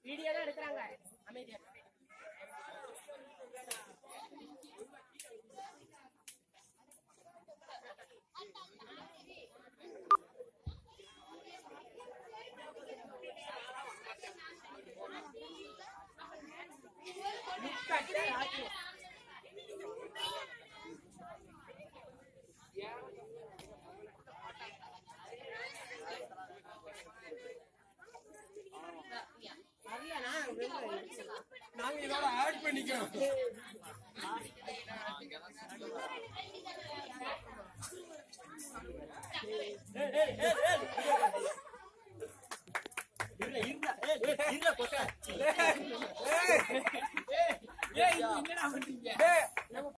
video தான் எடுக்கிறாங்க அமைதியா நாங்க இதோட ஆட் பண்ணிக்கிறோம் இருங்க இருங்க ஏய், ஏய், இருங்க கொட்டை